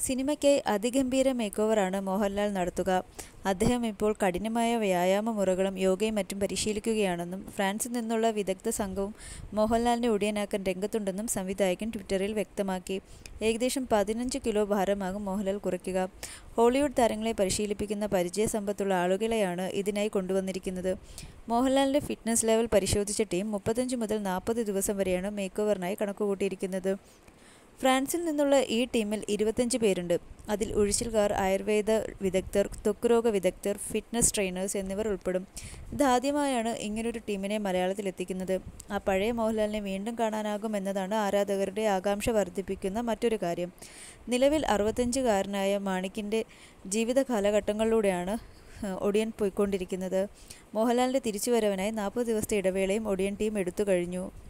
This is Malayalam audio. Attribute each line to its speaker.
Speaker 1: സിനിമയ്ക്കായി അതിഗംഭീര മേക്ക് ഓവറാണ് മോഹൻലാൽ നടത്തുക അദ്ദേഹം ഇപ്പോൾ കഠിനമായ വ്യായാമ മുറകളും യോഗയും മറ്റും പരിശീലിക്കുകയാണെന്നും ഫ്രാൻസിൽ നിന്നുള്ള വിദഗ്ധ സംഘവും മോഹൻലാലിനെ ഒടിയനാക്കാൻ രംഗത്തുണ്ടെന്നും സംവിധായകൻ ട്വിറ്ററിൽ വ്യക്തമാക്കി ഏകദേശം പതിനഞ്ച് കിലോ ഭാരമാകും മോഹൻലാൽ കുറയ്ക്കുക ഹോളിവുഡ് താരങ്ങളെ പരിശീലിപ്പിക്കുന്ന പരിചയസമ്പത്തുള്ള ആളുകളെയാണ് ഇതിനായി കൊണ്ടുവന്നിരിക്കുന്നത് മോഹൻലാലിന്റെ ഫിറ്റ്നസ് ലെവൽ പരിശോധിച്ച ടീം മുപ്പത്തഞ്ച് മുതൽ നാൽപ്പത് ദിവസം വരെയാണ് മേക്ക് ഓവറിനായി കണക്കുകൂട്ടിയിരിക്കുന്നത് ഫ്രാൻസിൽ നിന്നുള്ള ഈ ടീമിൽ ഇരുപത്തഞ്ച് പേരുണ്ട് അതിൽ ഉഴിച്ചിൽക്കാർ ആയുർവേദ വിദഗ്ധർ ത്വക്കുരോഗ വിദഗ്ധർ ഫിറ്റ്നസ് ട്രെയിനേഴ്സ് എന്നിവർ ഉൾപ്പെടും ഇതാദ്യമായാണ് ഇങ്ങനൊരു ടീമിനെ മലയാളത്തിൽ എത്തിക്കുന്നത് ആ പഴയ മോഹൻലാലിനെ വീണ്ടും കാണാനാകും എന്നതാണ് ആരാധകരുടെ ആകാംക്ഷ വർദ്ധിപ്പിക്കുന്ന മറ്റൊരു കാര്യം നിലവിൽ അറുപത്തഞ്ചുകാരനായ മാണിക്കിൻ്റെ ജീവിത കാലഘട്ടങ്ങളിലൂടെയാണ് ഒടിയൻ പോയിക്കൊണ്ടിരിക്കുന്നത് മോഹൻലാലിൻ്റെ തിരിച്ചുവരവിനായി നാൽപ്പത് ദിവസത്തെ ഇടവേളയും ഒടിയൻ ടീം എടുത്തു കഴിഞ്ഞു